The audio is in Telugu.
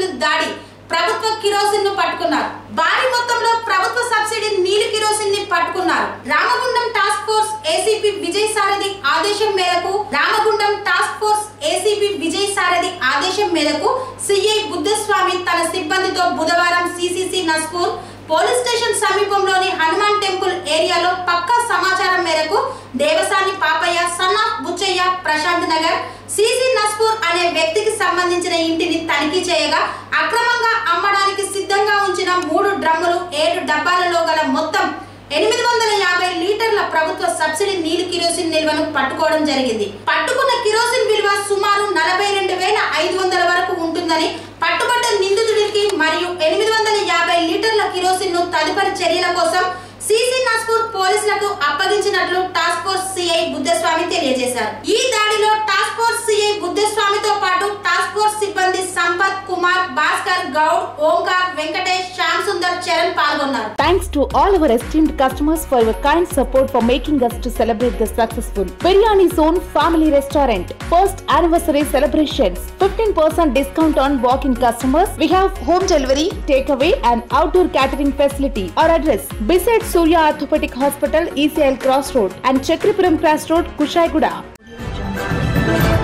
పోలీసులు దాడి ప్రభుత్వ కిరోసిన్ ను పట్టుకున్నారు భారీ మొత్తంలో ప్రభుత్వ సబ్సిడీ నీలి కిరోసిన్ ని పట్టుకున్నారు Ramagundam task force ACP Vijay Sarathi ఆదేశం మేరకు Ramagundam task force ACP Vijay Sarathi ఆదేశం మేరకు సిఐ బుద్ధస్వామి తన సిబ్బందితో బుధవారం సిసిసి నస్పూర్ పోలీస్ స్టేషన్ సమీపంలోని హనుమాన్ టెంపుల్ ఏరియాలో పక్కా సమాచారం మేరకు దేవసాని పాపయ్య సన్నాఫ్ బుచ్చయ్య ప్రశాంత్ నగర్ సిసి నస్పూర్ అనే వ్యక్తికి సంబంధించిన ఇంటిని తనిఖీ చేయగా అక్రమంగా అమ్మడానికి సిద్ధంగా ఉంచిన మూడు డ్రమ్ములు ఏడు డబ్బాలలో గల మొత్తం ఎనిమిది వందల యాభై లీటర్ల ప్రభుత్వ సబ్సిడీ నీలి కిరోసిన్ నిల్వను పట్టుకోవడం జరిగింది పట్టుకున్న కిరోసిన్ విలువ సుమారు నలభై రెండు వేల ఐదు వందల వరకు ఉంటుందని పట్టుబడ్డ నిందితుడికి మరియు ఎనిమిది వందల యాభై లీటర్ల కిరోసిన్ ను తదుపరి చర్యల కోసం సిసి నస్పూర్ పోలీసులకు అప్పగించినట్లు టాస్క్ ఫోర్స్ సిఐ బుద్ధస్వామి తెలియజేశారు ఈ దాడిలో టాస్క్ ఫోర్స్ సిఐ బుద్ధస్వామితో పాటు టాస్క్ ఫోర్స్ సిబ్బంది సంపత్ కుమార్ భాస్కర్ గౌడ్ ఓంకార్ వెంకటేష్ శ్యామ్ సుందర్ చరణ్ పాల్గొన్నారు Thanks to all our esteemed customers for your kind support for making us to celebrate the successful Biryani Zone Family Restaurant first anniversary celebrations. 15% discount on walk-in customers. We have home delivery, takeaway, and outdoor catering facility. Our address: beside Surya Orthopedic Hospital, ECL Cross Road, and Chakripuram Cross Road, Kushaiguda.